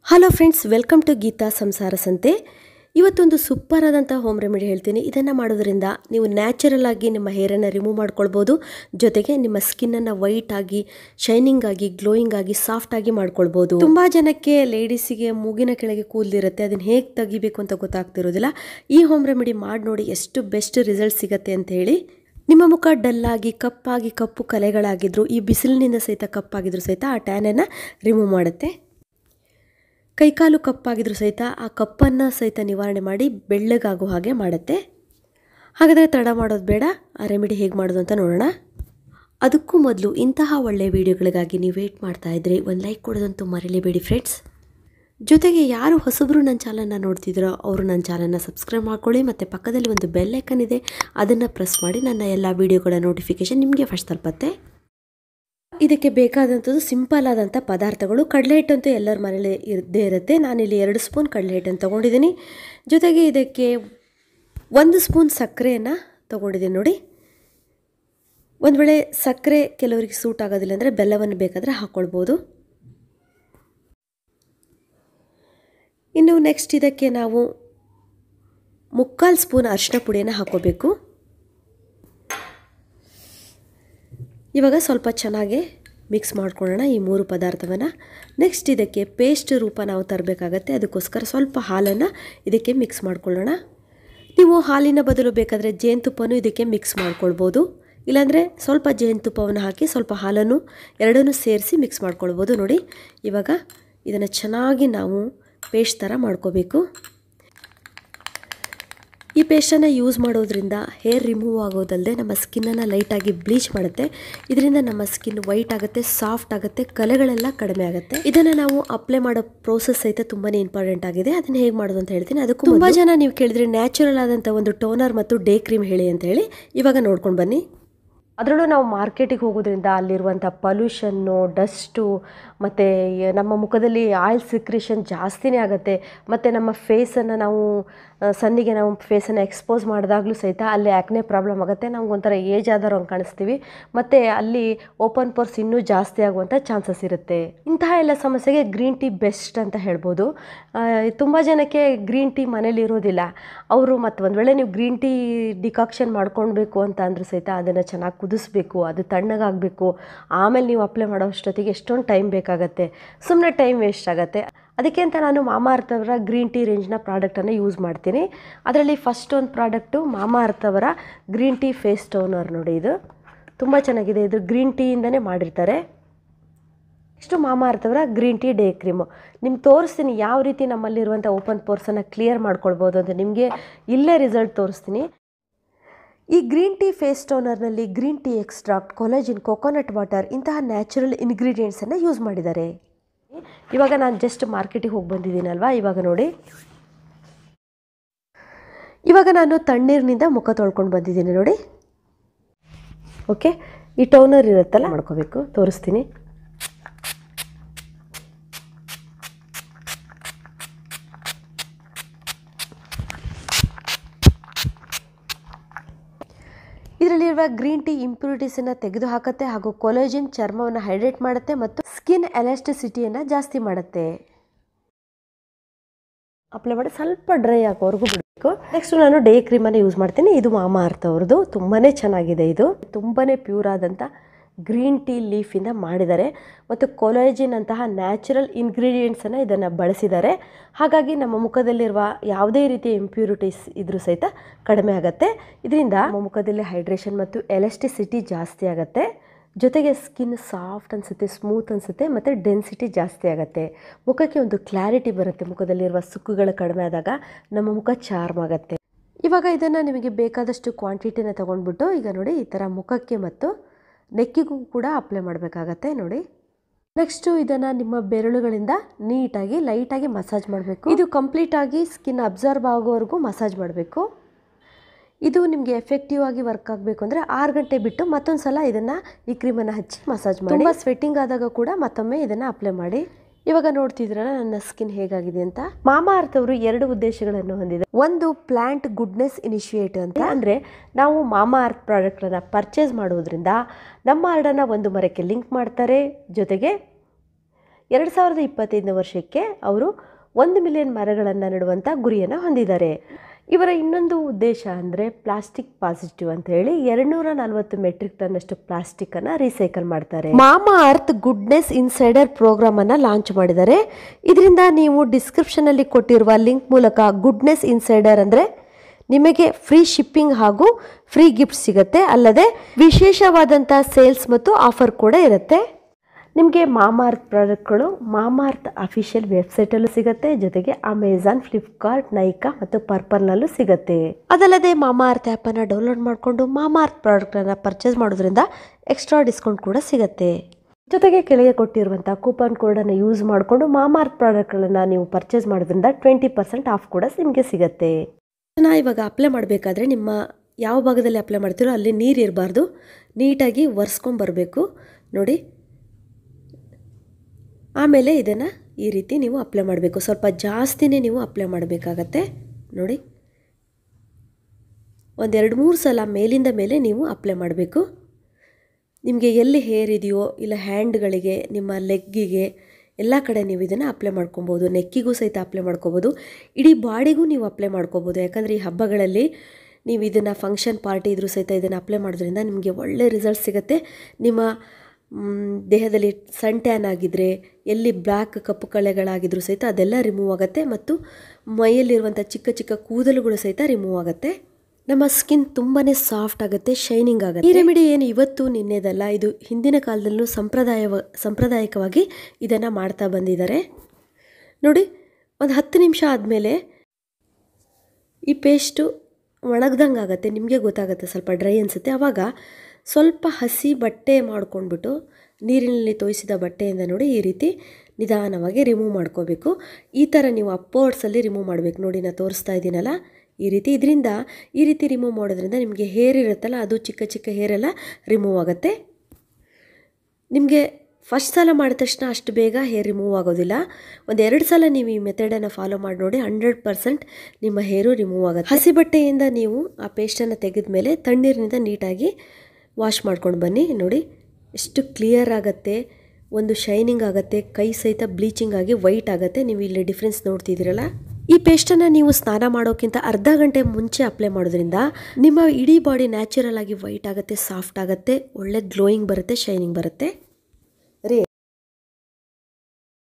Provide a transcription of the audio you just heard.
hello friends welcome to Geetha Samsara Santhe ಇವತ್ತೊಂದು super ಆದಂಥ home remedy ಹೇಳ್ತೀನಿ ಇದನ್ನು ಮಾಡೋದ್ರಿಂದ ನೀವು ನ್ಯಾಚುರಲ್ ಆಗಿ ನಿಮ್ಮ ಹೇರನ್ನು ರಿಮೂವ್ ಮಾಡ್ಕೊಳ್ಬೋದು ಜೊತೆಗೆ ನಿಮ್ಮ ಸ್ಕಿನ್ನನ್ನು ವೈಟ್ ಆಗಿ ಶೈನಿಂಗ್ ಆಗಿ ಗ್ಲೋಯಿಂಗ್ ಆಗಿ ಸಾಫ್ಟ್ ಆಗಿ ಮಾಡ್ಕೊಳ್ಬೋದು ತುಂಬ ಜನಕ್ಕೆ ಲೇಡೀಸಿಗೆ ಮೂಗಿನ ಕೆಳಗೆ ಕೂದಲಿರುತ್ತೆ ಅದನ್ನು ಹೇಗೆ ತೆಗಿಬೇಕು ಅಂತ ಗೊತ್ತಾಗ್ತಿರೋದಿಲ್ಲ ಈ ಹೋಮ್ ರೆಮಿಡಿ ಮಾಡಿ ನೋಡಿ ಎಷ್ಟು ಬೆಸ್ಟ್ ರಿಸಲ್ಟ್ ಸಿಗತ್ತೆ ಅಂತ ಹೇಳಿ ನಿಮ್ಮ ಮುಖ ಡಲ್ಲಾಗಿ ಕಪ್ಪಾಗಿ ಕಪ್ಪು ಕಲೆಗಳಾಗಿದ್ರು ಈ ಬಿಸಿಲಿನಿಂದ ಸಹಿತ ಕಪ್ಪಾಗಿದ್ರು ಸಹಿತ ಆ ಟ್ಯಾನನ್ನು ರಿಮೂವ್ ಮಾಡುತ್ತೆ ಕೈಕಾಲು ಕಪ್ಪಾಗಿದ್ರು ಸಹಿತ ಆ ಕಪ್ಪನ್ನು ಸಹಿತ ನಿವಾರಣೆ ಮಾಡಿ ಬೆಳ್ಳಗಾಗೋ ಹಾಗೆ ಮಾಡುತ್ತೆ ಹಾಗಾದರೆ ತಡ ಮಾಡೋದು ಬೇಡ ಆ ರೆಮಿಡಿ ಹೇಗೆ ಮಾಡೋದು ಅಂತ ನೋಡೋಣ ಅದಕ್ಕೂ ಮೊದಲು ಇಂತಹ ಒಳ್ಳೆಯ ವಿಡಿಯೋಗಳಿಗಾಗಿ ನೀವು ವೇಟ್ ಮಾಡ್ತಾ ಇದ್ದರೆ ಒಂದು ಲೈಕ್ ಕೊಡೋದಂತೂ ಮರೀಲೇಬೇಡಿ ಫ್ರೆಂಡ್ಸ್ ಜೊತೆಗೆ ಯಾರು ಹೊಸಬರು ನನ್ನ ಚಾನಲ್ನ ನೋಡ್ತಿದ್ರೋ ಅವರು ನನ್ನ ಚಾನಲ್ನ ಸಬ್ಸ್ಕ್ರೈಬ್ ಮಾಡ್ಕೊಳ್ಳಿ ಮತ್ತು ಪಕ್ಕದಲ್ಲಿ ಒಂದು ಬೆಲ್ ಐಕನ್ ಇದೆ ಅದನ್ನು ಪ್ರೆಸ್ ಮಾಡಿ ನನ್ನ ಎಲ್ಲ ವೀಡಿಯೋಗಳ ನೋಟಿಫಿಕೇಷನ್ ನಿಮಗೆ ಫಸ್ಟ್ ತಲುಪತ್ತೆ ಇದಕ್ಕೆ ಬೇಕಾದಂಥದ್ದು ಸಿಂಪಲ್ ಆದಂಥ ಪದಾರ್ಥಗಳು ಕಡಲೆ ಹಿಟ್ಟಂತೂ ಎಲ್ಲರ ಮನೇಲಿ ಇದ್ದೇ ಇರುತ್ತೆ ನಾನಿಲ್ಲಿ ಎರಡು ಸ್ಪೂನ್ ಕಡಲೆ ಹಿಟ್ಟನ್ನು ತೊಗೊಂಡಿದ್ದೀನಿ ಜೊತೆಗೆ ಇದಕ್ಕೆ ಒಂದು ಸ್ಪೂನ್ ಸಕ್ಕರೆಯನ್ನು ತೊಗೊಂಡಿದ್ದೀನಿ ನೋಡಿ ಒಂದು ವೇಳೆ ಸಕ್ಕರೆ ಕೆಲವರಿಗೆ ಸೂಟ್ ಆಗೋದಿಲ್ಲ ಅಂದರೆ ಬೆಲ್ಲವನ್ನು ಬೇಕಾದರೆ ಹಾಕ್ಕೊಳ್ಬೋದು ಇನ್ನು ನೆಕ್ಸ್ಟ್ ಇದಕ್ಕೆ ನಾವು ಮುಕ್ಕಾಲು ಸ್ಪೂನ್ ಅರಿಶಿನ ಪುಡಿಯನ್ನು ಹಾಕ್ಕೋಬೇಕು ಇವಾಗ ಸ್ವಲ್ಪ ಚೆನ್ನಾಗಿ ಮಿಕ್ಸ್ ಮಾಡ್ಕೊಳ್ಳೋಣ ಈ ಮೂರು ಪದಾರ್ಥವನ್ನು ನೆಕ್ಸ್ಟ್ ಇದಕ್ಕೆ ಪೇಸ್ಟ್ ರೂಪ ನಾವು ತರಬೇಕಾಗತ್ತೆ ಅದಕ್ಕೋಸ್ಕರ ಸ್ವಲ್ಪ ಹಾಲನ್ನು ಇದಕ್ಕೆ ಮಿಕ್ಸ್ ಮಾಡ್ಕೊಳ್ಳೋಣ ನೀವು ಹಾಲಿನ ಬದಲು ಬೇಕಾದರೆ ಜೇನುತುಪ್ಪನೂ ಇದಕ್ಕೆ ಮಿಕ್ಸ್ ಮಾಡ್ಕೊಳ್ಬೋದು ಇಲ್ಲಾಂದರೆ ಸ್ವಲ್ಪ ಜೇನುತುಪ್ಪವನ್ನು ಹಾಕಿ ಸ್ವಲ್ಪ ಹಾಲನ್ನು ಎರಡನ್ನೂ ಸೇರಿಸಿ ಮಿಕ್ಸ್ ಮಾಡ್ಕೊಳ್ಬೋದು ನೋಡಿ ಇವಾಗ ಇದನ್ನು ಚೆನ್ನಾಗಿ ನಾವು ಪೇಸ್ಟ್ ಥರ ಮಾಡ್ಕೋಬೇಕು ಈ ಪೇಸ್ಟನ್ನು ಯೂಸ್ ಮಾಡೋದ್ರಿಂದ ಹೇರ್ ರಿಮೂವ್ ಆಗೋದಲ್ಲದೆ ನಮ್ಮ ಸ್ಕಿನ್ನನ್ನು ಲೈಟಾಗಿ ಬ್ಲೀಚ್ ಮಾಡುತ್ತೆ ಇದರಿಂದ ನಮ್ಮ ಸ್ಕಿನ್ ವೈಟ್ ಆಗುತ್ತೆ ಸಾಫ್ಟ್ ಆಗುತ್ತೆ ಕಲೆಗಳೆಲ್ಲ ಕಡಿಮೆ ಆಗುತ್ತೆ ಇದನ್ನು ನಾವು ಅಪ್ಲೈ ಮಾಡೋ ಪ್ರೋಸೆಸ್ ಸಹಿತ ತುಂಬಾ ಇಂಪಾರ್ಟೆಂಟ್ ಆಗಿದೆ ಅದನ್ನು ಹೇಗೆ ಮಾಡೋದು ಅಂತ ಹೇಳ್ತೀನಿ ಅದಕ್ಕೂ ತುಂಬ ಜನ ನೀವು ಕೇಳಿದ್ರೆ ನ್ಯಾಚುರಲ್ ಆದಂಥ ಒಂದು ಟೋನರ್ ಮತ್ತು ಡೇ ಕ್ರೀಮ್ ಹೇಳಿ ಅಂತ ಹೇಳಿ ಇವಾಗ ನೋಡ್ಕೊಂಡು ಬನ್ನಿ ಅದರಲ್ಲೂ ನಾವು ಮಾರ್ಕೆಟಿಗೆ ಹೋಗೋದ್ರಿಂದ ಅಲ್ಲಿರುವಂಥ ಪೊಲ್ಯೂಷನ್ನು ಡಸ್ಟು ಮತ್ತು ನಮ್ಮ ಮುಖದಲ್ಲಿ ಆಯಿಲ್ ಸಿಕ್ರೇಷನ್ ಜಾಸ್ತಿನೇ ಆಗುತ್ತೆ ಮತ್ತು ನಮ್ಮ ಫೇಸನ್ನು ನಾವು ಸನ್ನಿಗೆ ನಾವು ಫೇಸನ್ನು ಎಕ್ಸ್ಪೋಸ್ ಮಾಡಿದಾಗಲೂ ಸಹಿತ ಅಲ್ಲಿ ಆ್ಯಕ್ನೆ ಪ್ರಾಬ್ಲಮ್ ಆಗುತ್ತೆ ನಮ್ಗೆ ಒಂಥರ ಏಜ್ ಆದವ್ರು ಹಂಗೆ ಕಾಣಿಸ್ತೀವಿ ಮತ್ತು ಅಲ್ಲಿ ಓಪನ್ ಪೋರ್ಸ್ ಇನ್ನೂ ಜಾಸ್ತಿ ಆಗುವಂಥ ಚಾನ್ಸಸ್ ಇರುತ್ತೆ ಇಂತಹ ಎಲ್ಲ ಸಮಸ್ಯೆಗೆ ಗ್ರೀನ್ ಟೀ ಬೆಸ್ಟ್ ಅಂತ ಹೇಳ್ಬೋದು ತುಂಬ ಜನಕ್ಕೆ ಗ್ರೀನ್ ಟೀ ಮನೇಲಿ ಇರೋದಿಲ್ಲ ಅವರು ಮತ್ತು ಒಂದು ವೇಳೆ ನೀವು ಗ್ರೀನ್ ಟೀ ಡಿಕಾಕ್ಷನ್ ಮಾಡ್ಕೊಳ್ಬೇಕು ಅಂತ ಅಂದರೂ ಸಹಿತ ಅದನ್ನು ಚೆನ್ನಾಗಿ ಕುದಿಸ್ಬೇಕು ಅದು ತಣ್ಣಗಾಗಬೇಕು ಆಮೇಲೆ ನೀವು ಅಪ್ಲೈ ಮಾಡೋ ಅಷ್ಟೊತ್ತಿಗೆ ಎಷ್ಟೊಂದು ಟೈಮ್ ಬೇಕಾಗತ್ತೆ ಸುಮ್ಮನೆ ಟೈಮ್ ವೇಸ್ಟ್ ಆಗುತ್ತೆ ಅದಕ್ಕೆ ಅಂತ ನಾನು ಮಾಮಾ ಅರ್ತ್ ಅವರ ಗ್ರೀನ್ ಟೀ ರೇಂಜ್ನ ಪ್ರಾಡಕ್ಟನ್ನು ಯೂಸ್ ಮಾಡ್ತೀನಿ ಅದರಲ್ಲಿ ಫಸ್ಟ್ ಒಂದು ಪ್ರಾಡಕ್ಟು ಮಾಮಾ ಅರ್ತ್ ಅವರ ಗ್ರೀನ್ ಟೀ ಫೇಸ್ ಟೋನರ್ ನೋಡಿ ಇದು ತುಂಬ ಚೆನ್ನಾಗಿದೆ ಇದು ಗ್ರೀನ್ ಟೀಯಿಂದನೇ ಮಾಡಿರ್ತಾರೆ ನೆಕ್ಸ್ಟು ಮಾಮಾ ಅರ್ತ್ ಅವರ ಗ್ರೀನ್ ಟೀ ಡೇ ಕ್ರೀಮು ನಿಮ್ಗೆ ತೋರಿಸ್ತೀನಿ ಯಾವ ರೀತಿ ನಮ್ಮಲ್ಲಿರುವಂಥ ಓಪನ್ ಪೋರ್ಸನ್ನು ಕ್ಲಿಯರ್ ಮಾಡ್ಕೊಳ್ಬೋದು ಅಂತ ನಿಮಗೆ ಇಲ್ಲೇ ರಿಸಲ್ಟ್ ತೋರಿಸ್ತೀನಿ ಈ ಗ್ರೀನ್ ಟೀ ಫೇಸ್ ಟೋನರ್ನಲ್ಲಿ green tea extract collagen coconut water ಇಂತಹ ನ್ಯಾಚುರಲ್ ಇಂಗ್ರೀಡಿಯೆಂಟ್ಸನ್ನು ಯೂಸ್ ಮಾಡಿದ್ದಾರೆ ಇವಾಗ ನಾನು ಜಸ್ಟ್ ಮಾರ್ಕೆಟಿಗೆ ಹೋಗಿ ಬಂದಿದ್ದೀನಲ್ವಾ ಇವಾಗ ನೋಡಿ ಇವಾಗ ನಾನು ತಣ್ಣೀರಿನಿಂದ ಮುಖ ತೊಳ್ಕೊಂಡು ಬಂದಿದ್ದೀನಿ ನೋಡಿ ಓಕೆ ಈ ಟೋನರ್ ಇರುತ್ತಲ್ಲ ಮಾಡ್ಕೋಬೇಕು ತೋರಿಸ್ತೀನಿ ಇದರಲ್ಲಿರುವ ಗ್ರೀನ್ ಟೀ ಇಂಪ್ಯೂರಿಟೀಸನ್ನು ತೆಗೆದು ಹಾಕುತ್ತೆ ಹಾಗೂ ಕೊಲೋಜಿನ್ ಚರ್ಮವನ್ನು ಹೈಡ್ರೇಟ್ ಮಾಡುತ್ತೆ ಮತ್ತು ಸ್ಕಿನ್ ಎಲಾಸ್ಟಿಸಿಟಿಯನ್ನು ಜಾಸ್ತಿ ಮಾಡುತ್ತೆ ಅಪ್ಲೈ ಮಾಡಿ ಸ್ವಲ್ಪ ಡ್ರೈ ಆಗೋವರೆಗೂ ಬಿಡಬೇಕು ನೆಕ್ಸ್ಟ್ ನಾನು ಡೇ ಕ್ರೀಮನ್ನು ಯೂಸ್ ಮಾಡ್ತೀನಿ ಇದು ಮಾಮಾ ಅರ್ಥ ಅವ್ರದ್ದು ತುಂಬಾ ಚೆನ್ನಾಗಿದೆ ಇದು ತುಂಬಾ ಪ್ಯೂರ್ ಆದಂಥ ಗ್ರೀನ್ ಟೀ ಲೀಫಿಂದ ಮಾಡಿದ್ದಾರೆ ಮತ್ತು ಕೊಲೋಜಿನ್ ಅಂತಹ ನ್ಯಾಚುರಲ್ ಇಂಗ್ರೀಡಿಯೆಂಟ್ಸನ್ನು ಇದನ್ನು ಬಳಸಿದ್ದಾರೆ ಹಾಗಾಗಿ ನಮ್ಮ ಮುಖದಲ್ಲಿರುವ ಯಾವುದೇ ರೀತಿಯ ಇಂಪ್ಯೂರಿಟೀಸ್ ಇದ್ರೂ ಸಹಿತ ಕಡಿಮೆ ಆಗುತ್ತೆ ಇದರಿಂದ ನಮ್ಮ ಮುಖದಲ್ಲಿ ಹೈಡ್ರೇಷನ್ ಮತ್ತು ಎಲೆಸ್ಟಿಸಿಟಿ ಜಾಸ್ತಿ ಆಗುತ್ತೆ ಜೊತೆಗೆ ಸ್ಕಿನ್ ಸಾಫ್ಟ್ ಅನಿಸುತ್ತೆ ಸ್ಮೂತ್ ಅನಿಸುತ್ತೆ ಮತ್ತು ಡೆನ್ಸಿಟಿ ಜಾಸ್ತಿ ಆಗುತ್ತೆ ಮುಖಕ್ಕೆ ಒಂದು ಕ್ಲಾರಿಟಿ ಬರುತ್ತೆ ಮುಖದಲ್ಲಿರುವ ಸುಕ್ಕುಗಳು ಕಡಿಮೆ ಆದಾಗ ನಮ್ಮ ಮುಖ ಚಾರ್ಮ್ ಆಗುತ್ತೆ ಇವಾಗ ಇದನ್ನು ನಿಮಗೆ ಬೇಕಾದಷ್ಟು ಕ್ವಾಂಟಿಟಿನ ತೊಗೊಂಡ್ಬಿಟ್ಟು ಈಗ ನೋಡಿ ಈ ಥರ ಮುಖಕ್ಕೆ ಮತ್ತು ನೆಕ್ಕಿಗೂ ಕೂಡ ಅಪ್ಲೈ ಮಾಡಬೇಕಾಗತ್ತೆ ನೋಡಿ ನೆಕ್ಸ್ಟು ಇದನ್ನು ನಿಮ್ಮ ಬೆರಳುಗಳಿಂದ ನೀಟಾಗಿ ಲೈಟಾಗಿ ಮಸಾಜ್ ಮಾಡಬೇಕು ಇದು ಕಂಪ್ಲೀಟಾಗಿ ಸ್ಕಿನ್ ಅಬ್ಸರ್ವ್ ಆಗೋವರೆಗೂ ಮಸಾಜ್ ಮಾಡಬೇಕು ಇದು ನಿಮಗೆ ಎಫೆಕ್ಟಿವ್ ಆಗಿ ವರ್ಕ್ ಆಗಬೇಕು ಅಂದರೆ ಆರು ಗಂಟೆ ಬಿಟ್ಟು ಮತ್ತೊಂದು ಸಲ ಇದನ್ನು ಈ ಕ್ರೀಮನ್ನು ಹಚ್ಚಿ ಮಸಾಜ್ ಮಾಡಿ ತುಂಬ ಸ್ವೆಟ್ಟಿಂಗ್ ಆದಾಗ ಕೂಡ ಮತ್ತೊಮ್ಮೆ ಇದನ್ನು ಅಪ್ಲೈ ಮಾಡಿ ಇವಾಗ ನೋಡ್ತಿದ್ರಲ್ಲ ನನ್ನ ಸ್ಕಿನ್ ಹೇಗಾಗಿದೆ ಅಂತ ಮಾಮಾ ಅರ್ತ್ ಅವರು ಎರಡು ಉದ್ದೇಶಗಳನ್ನು ಹೊಂದಿದೆ ಒಂದು ಪ್ಲಾಂಟ್ ಗುಡ್ನೆಸ್ ಇನಿಷಿಯೇಟ್ ಅಂತ ಅಂದರೆ ನಾವು ಮಾಮಾ ಅರ್ತ್ ಪ್ರಾಡಕ್ಟನ್ನು ಪರ್ಚೇಸ್ ಮಾಡೋದ್ರಿಂದ ನಮ್ಮ ಹಾರ್ಡನ್ನು ಒಂದು ಮರಕ್ಕೆ ಲಿಂಕ್ ಮಾಡ್ತಾರೆ ಜೊತೆಗೆ ಎರಡು ಸಾವಿರದ ಇಪ್ಪತ್ತೈದನೇ ವರ್ಷಕ್ಕೆ ಅವರು ಒಂದು ಮಿಲಿಯನ್ ಮರಗಳನ್ನು ನೆಡುವಂಥ ಗುರಿಯನ್ನು ಹೊಂದಿದ್ದಾರೆ ಇವರ ಇನ್ನೊಂದು ಉದ್ದೇಶ ಅಂದರೆ ಪ್ಲಾಸ್ಟಿಕ್ ಪಾಸಿಟಿವ್ ಅಂತ ಹೇಳಿ ಎರಡ್ನೂರ ನಲವತ್ತು ಮೆಟ್ರಿಕ್ ಟನ್ ಅಷ್ಟು ಪ್ಲಾಸ್ಟಿಕ್ ಅನ್ನ ರೀಸೈಕಲ್ ಮಾಡ್ತಾರೆ Mamaearth goodness insider program ಅನ್ನ ಲಾಂಚ್ ಮಾಡಿದ್ದಾರೆ ಇದರಿಂದ ನೀವು ಡಿಸ್ಕ್ರಿಪ್ಷನ್ ಅಲ್ಲಿ ಕೊಟ್ಟಿರುವ ಲಿಂಕ್ ಮೂಲಕ ಗುಡ್ನೆಸ್ ಇನ್ಸೈಡರ್ ಅಂದ್ರೆ ನಿಮಗೆ ಫ್ರೀ ಶಿಪ್ಪಿಂಗ್ ಹಾಗೂ ಫ್ರೀ ಗಿಫ್ಟ್ ಸಿಗುತ್ತೆ ಅಲ್ಲದೆ ವಿಶೇಷವಾದಂಥ ಸೇಲ್ಸ್ ಮತ್ತು ಆಫರ್ ಕೂಡ ಇರುತ್ತೆ ನಿಮಗೆ ಮಾಮಾರ್ತ್ ಪ್ರಾಡಕ್ಟ್ಗಳು ಮಾಮಾರ್ತ್ ಅಫಿಷಿಯಲ್ ವೆಬ್ಸೈಟಲ್ಲೂ ಸಿಗುತ್ತೆ ಜೊತೆಗೆ ಅಮೆಝಾನ್ ಫ್ಲಿಪ್ಕಾರ್ಟ್ ನೈಕಾ ಮತ್ತು ಪರ್ಪಲ್ನಲ್ಲೂ ಸಿಗುತ್ತೆ ಅದಲ್ಲದೆ ಮಾಮಾರ್ತ್ ಆ್ಯಪನ್ನು ಡೌನ್ಲೋಡ್ ಮಾಡಿಕೊಂಡು ಮಾಮಾರ್ತ್ ಪ್ರಾಡಕ್ಟನ್ನು ಪರ್ಚೇಸ್ ಮಾಡೋದ್ರಿಂದ ಎಕ್ಸ್ಟ್ರಾ ಡಿಸ್ಕೌಂಟ್ ಕೂಡ ಸಿಗುತ್ತೆ ಜೊತೆಗೆ ಕೆಳಗೆ ಕೊಟ್ಟಿರುವಂಥ ಕೂಪನ್ ಕೋಡನ್ನು ಯೂಸ್ ಮಾಡಿಕೊಂಡು ಮಾಮಾರ್ತ್ ಪ್ರಾಡಕ್ಟ್ಗಳನ್ನು ನೀವು ಪರ್ಚೇಸ್ ಮಾಡೋದ್ರಿಂದ ಟ್ವೆಂಟಿ ಪರ್ಸೆಂಟ್ ಆಫ್ ಕೂಡ ನಿಮಗೆ ಸಿಗುತ್ತೆ ನಾ ಇವಾಗ ಅಪ್ಲೈ ಮಾಡಬೇಕಾದ್ರೆ ನಿಮ್ಮ ಯಾವ ಭಾಗದಲ್ಲಿ ಅಪ್ಲೈ ಮಾಡ್ತೀರೋ ಅಲ್ಲಿ ನೀರು ಇರಬಾರ್ದು ನೀಟಾಗಿ ಒರೆಸ್ಕೊಂಬರ್ಬೇಕು ನೋಡಿ ಆಮೇಲೆ ಇದನ್ನು ಈ ರೀತಿ ನೀವು ಅಪ್ಲೈ ಮಾಡಬೇಕು ಸ್ವಲ್ಪ ಜಾಸ್ತಿನೇ ನೀವು ಅಪ್ಲೈ ಮಾಡಬೇಕಾಗತ್ತೆ ನೋಡಿ ಒಂದೆರಡು ಮೂರು ಸಲ ಮೇಲಿಂದ ಮೇಲೆ ನೀವು ಅಪ್ಲೈ ಮಾಡಬೇಕು ನಿಮಗೆ ಎಲ್ಲಿ ಹೇರ್ ಇದೆಯೋ ಇಲ್ಲ ಹ್ಯಾಂಡ್ಗಳಿಗೆ ನಿಮ್ಮ ಲೆಗ್ಗಿಗೆ ಎಲ್ಲ ಕಡೆ ನೀವು ಇದನ್ನು ಅಪ್ಲೈ ಮಾಡ್ಕೊಬೋದು ನೆಕ್ಕಿಗೂ ಸಹಿತ ಅಪ್ಲೈ ಮಾಡ್ಕೊಬೋದು ಇಡೀ ಬಾಡಿಗೂ ನೀವು ಅಪ್ಲೈ ಮಾಡ್ಕೊಬೋದು ಯಾಕಂದರೆ ಈ ಹಬ್ಬಗಳಲ್ಲಿ ನೀವು ಇದನ್ನು ಫಂಕ್ಷನ್ ಪಾರ್ಟಿ ಇದ್ರೂ ಸಹಿತ ಇದನ್ನು ಅಪ್ಲೈ ಮಾಡೋದ್ರಿಂದ ನಿಮಗೆ ಒಳ್ಳೆ ರಿಸಲ್ಟ್ ಸಿಗುತ್ತೆ ನಿಮ್ಮ ಮ್, ದೇಹದಲ್ಲಿ ಸನ್ ಟ್ಯಾನ್ ಆಗಿದ್ದರೆ ಎಲ್ಲಿ ಬ್ಲ್ಯಾಕ್ ಕಪ್ಪು ಕಳೆಗಳಾಗಿದ್ರೂ ಸಹಿತ ಅದೆಲ್ಲ ರಿಮೂವ್ ಆಗುತ್ತೆ ಮತ್ತು ಮೈಯಲ್ಲಿರುವಂಥ ಚಿಕ್ಕ ಚಿಕ್ಕ ಕೂದಲುಗಳು ಸಹಿತ ರಿಮೂವ್ ಆಗುತ್ತೆ ನಮ್ಮ ಸ್ಕಿನ್ ತುಂಬಾ ಸಾಫ್ಟ್ ಆಗುತ್ತೆ ಶೈನಿಂಗ್ ಆಗುತ್ತೆ ಈ ರೆಮಿಡಿ ಏನು ಇವತ್ತು ನಿನ್ನೆದಲ್ಲ ಇದು ಹಿಂದಿನ ಕಾಲದಲ್ಲೂ ಸಂಪ್ರದಾಯ ಸಾಂಪ್ರದಾಯಿಕವಾಗಿ ಇದನ್ನು ಮಾಡ್ತಾ ಬಂದಿದ್ದಾರೆ ನೋಡಿ ಒಂದು ಹತ್ತು ನಿಮಿಷ ಆದಮೇಲೆ ಈ ಪೇಸ್ಟು ಒಣಗ್ದಂಗೆ ಆಗುತ್ತೆ ನಿಮಗೆ ಗೊತ್ತಾಗುತ್ತೆ ಸ್ವಲ್ಪ ಡ್ರೈ ಅನಿಸುತ್ತೆ ಆವಾಗ ಸ್ವಲ್ಪ ಹಸಿ ಬಟ್ಟೆ ಮಾಡ್ಕೊಂಡ್ಬಿಟ್ಟು ನೀರಿನಲ್ಲಿ ತೋಯಿಸಿದ ಬಟ್ಟೆಯಿಂದ ನೋಡಿ ಈ ರೀತಿ ನಿಧಾನವಾಗಿ ರಿಮೂವ್ ಮಾಡ್ಕೋಬೇಕು ಈ ಥರ ನೀವು ಅಪ್ಪೋರ್ಡ್ಸಲ್ಲಿ ರಿಮೂವ್ ಮಾಡಬೇಕು ನೋಡಿ ನಾನು ತೋರಿಸ್ತಾ ಇದ್ದೀನಲ್ಲ ಈ ರೀತಿ ಇದರಿಂದ ಈ ರೀತಿ ರಿಮೂವ್ ಮಾಡೋದ್ರಿಂದ ನಿಮಗೆ ಹೇರ್ ಇರುತ್ತಲ್ಲ ಅದು ಚಿಕ್ಕ ಚಿಕ್ಕ ಹೇರೆಲ್ಲ ರಿಮೂವ್ ಆಗುತ್ತೆ ನಿಮಗೆ ಫಸ್ಟ್ ಸಲ ಮಾಡಿದ ತಕ್ಷಣ ಅಷ್ಟು ಬೇಗ ಹೇರ್ ರಿಮೂವ್ ಆಗೋದಿಲ್ಲ ಒಂದು ಎರಡು ಸಲ ನೀವು ಈ ಮೆಥಡನ್ನು ಫಾಲೋ ಮಾಡಿ ನೋಡಿ ಹಂಡ್ರೆಡ್ ಪರ್ಸೆಂಟ್ ನಿಮ್ಮ ಹೇರು ರಿಮೂವ್ ಆಗುತ್ತೆ ಹಸಿ ಬಟ್ಟೆಯಿಂದ ನೀವು ಆ ಪೇಸ್ಟನ್ನು ತೆಗೆದ ಮೇಲೆ ತಣ್ಣೀರಿನಿಂದ ನೀಟಾಗಿ ವಾಶ್ ಮಾಡ್ಕೊಂಡು ಬನ್ನಿ ನೋಡಿ ಎಷ್ಟು ಕ್ಲಿಯರ್ ಆಗುತ್ತೆ ಒಂದು ಶೈನಿಂಗ್ ಆಗುತ್ತೆ ಕೈ ಸಹಿತ ಬ್ಲೀಚಿಂಗ್ ಆಗಿ ವೈಟ್ ಆಗುತ್ತೆ ನೀವು ಇಲ್ಲಿ ಡಿಫ್ರೆನ್ಸ್ ನೋಡ್ತಿದ್ದೀರಲ್ಲ ಈ ಪೇಸ್ಟನ್ನು ನೀವು ಸ್ನಾನ ಮಾಡೋಕ್ಕಿಂತ ಅರ್ಧ ಗಂಟೆ ಮುಂಚೆ ಅಪ್ಲೈ ಮಾಡೋದ್ರಿಂದ ನಿಮ್ಮ ಇಡೀ ಬಾಡಿ ನ್ಯಾಚುರಲ್ ಆಗಿ ವೈಟ್ ಆಗುತ್ತೆ ಸಾಫ್ಟ್ ಆಗುತ್ತೆ ಒಳ್ಳೆ ಗ್ಲೋಯಿಂಗ್ ಬರುತ್ತೆ ಶೈನಿಂಗ್ ಬರುತ್ತೆ